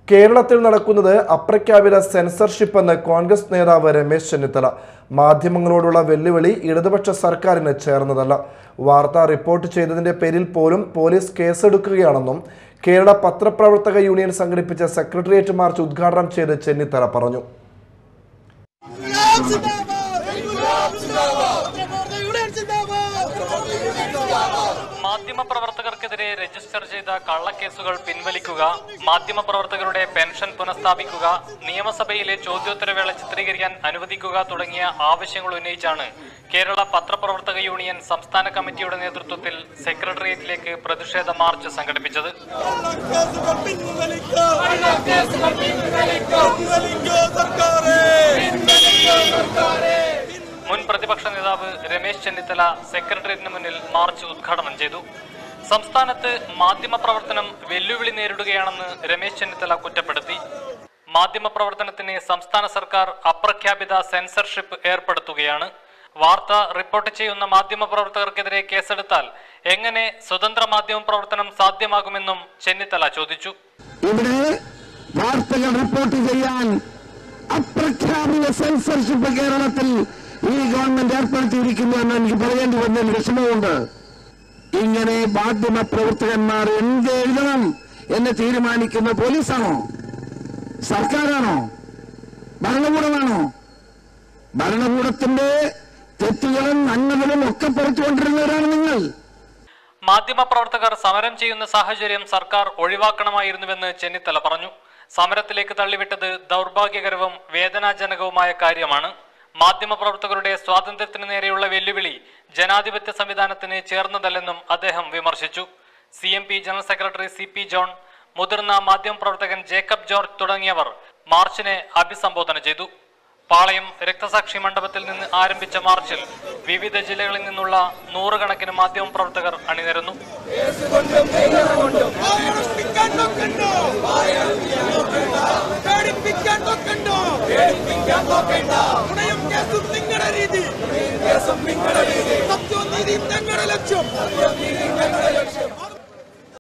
കേരളത്തിൽ നടക്കുന്നത് അപ്രഖ്യാപിത സെൻസർഷിപ്പ് എന്ന് കോൺഗ്രസ് നേതാവ് രമേശ് ചെന്നിത്തല മാധ്യമങ്ങളോടുള്ള വെല്ലുവിളി ഇടതുപക്ഷ സർക്കാരിന് ചേർന്നതല്ല വാർത്ത റിപ്പോർട്ട് ചെയ്തതിന്റെ പേരിൽ പോലും പോലീസ് കേസെടുക്കുകയാണെന്നും കേരള പത്രപ്രവർത്തക യൂണിയൻ സംഘടിപ്പിച്ച സെക്രട്ടേറിയറ്റ് മാർച്ച് ഉദ്ഘാടനം ചെയ്ത് ചെന്നിത്തല പറഞ്ഞു ഇൻകുലാബ് സിന്ദാബാദ് ഇൻകുലാബ് സിന്ദാബാദ് പത്രപ്രവർത്തക യൂണിയൻ സിന്ദാബാദ് മാധ്യമപ്രവർത്തകർക്കെതിരെ രജിസ്റ്റർ ചെയ്ത കള്ളക്കേസുകൾ പിൻവലിക്കുക മാധ്യമപ്രവർത്തകരുടെ പെൻഷൻ പുനഃസ്ഥാപിക്കുക നിയമസഭയിലെ ചോദ്യോത്തരവേള ചിത്രീകരിക്കാൻ അനുവദിക്കുക തുടങ്ങിയ ആവശ്യങ്ങൾ ഉന്നയിച്ചാണ് കേരള പത്രപ്രവർത്തക യൂണിയൻ സംസ്ഥാന കമ്മിറ്റിയുടെ നേതൃത്വത്തിൽ സെക്രട്ടേറിയറ്റിലേക്ക് പ്രതിഷേധ മാർച്ച് സംഘടിപ്പിച്ചത് കേസുകൾ പിൻവലിക്കൂ കേസുകൾ പിൻവലിക്കൂ പിൻവലിക്കൂ സർക്കാരേ മുൻ പ്രതിപക്ഷ നേതാവ് രമേശ് ചെന്നിത്തല സെക്രട്ടേറിയറ്റിന് മുന്നിൽ മാർച്ച് ഉദ്ഘാടനം ചെയ്തു സംസ്ഥാനത്ത് മാധ്യമപ്രവർത്തനം വെല്ലുവിളി നേരിടുകയാണെന്ന് രമേശ് ചെന്നിത്തല കുറ്റപ്പെടുത്തി മാധ്യമപ്രവർത്തനത്തിന് സംസ്ഥാന സർക്കാർ അപ്രഖ്യാപിത സെൻസർഷിപ്പ് ഏർപ്പെടുത്തുകയാണ് വാർത്ത റിപ്പോർട്ട് ചെയ്യുന്ന മാധ്യമപ്രവർത്തകർക്കെതിരെ കേസെടുത്താൽ എങ്ങനെ സ്വതന്ത്ര മാധ്യമ പ്രവർത്തനം സാധ്യമാകുമെന്നും ചെന്നിത്തല ചോദിച്ചു ഇവിടെ വാർത്തകൾ റിപ്പോർട്ട് ചെയ്യാൻ അപ്രഖ്യാപിത സെൻസർഷിപ്പ് കേരളത്തിൽ ഈ ഗവൺമെന്റ് ഏർപ്പെടുത്തിയിരിക്കുന്നു എന്ന് എനിക്ക് പറയേണ്ടി വന്നതിൽ വിഷമമുണ്ട് ഇങ്ങനെ മാധ്യമ പ്രവർത്തകന്മാർ എന്ത് എഴുതണം എന്ന് തീരുമാനിക്കുന്ന പോലീസാണോ സർക്കാരാണോ ഭരണകൂടമാണോ ഭരണകൂടത്തിന്റെ തെറ്റുകളും നന്മകളും ഒക്കെ പുറത്തുകൊണ്ടിരുന്നവരാണ് നിങ്ങൾ മാധ്യമപ്രവർത്തകർ സമരം ചെയ്യുന്ന സാഹചര്യം സർക്കാർ ഒഴിവാക്കണമായിരുന്നുവെന്ന് ചെന്നിത്തല പറഞ്ഞു സമരത്തിലേക്ക് തള്ളിവിട്ടത് ദൗർഭാഗ്യകരവും വേദനാജനകവുമായ കാര്യമാണ് മാധ്യമപ്രവർത്തകരുടെ സ്വാതന്ത്ര്യത്തിന് നേരെയുള്ള വെല്ലുവിളി ജനാധിപത്യ സംവിധാനത്തിന് ചേർന്നതല്ലെന്നും അദ്ദേഹം വിമർശിച്ചു C M P general secretary C P John മുതിർന്ന മാധ്യമപ്രവർത്തകൻ ജേക്കബ് ജോർജ് തുടങ്ങിയവർ മാർച്ചിനെ അഭിസംബോധന ചെയ്തു പാളയം രക്തസാക്ഷി മണ്ഡപത്തിൽ നിന്ന് ആരംഭിച്ച മാർച്ചിൽ വിവിധ ജില്ലകളിൽ നിന്നുള്ള നൂറുകണക്കിന് മാധ്യമപ്രവർത്തകർ അണിനിരന്നു വായനപ്പിക്കാൻ നോക്കണ്ടോ പേടിപ്പിക്കാൻ നോക്കണ്ടോ നുണയും കേസും നിങ്ങളുടെ രീതി സത്യവും നീതിയും ഞങ്ങളുടെ ലക്ഷ്യം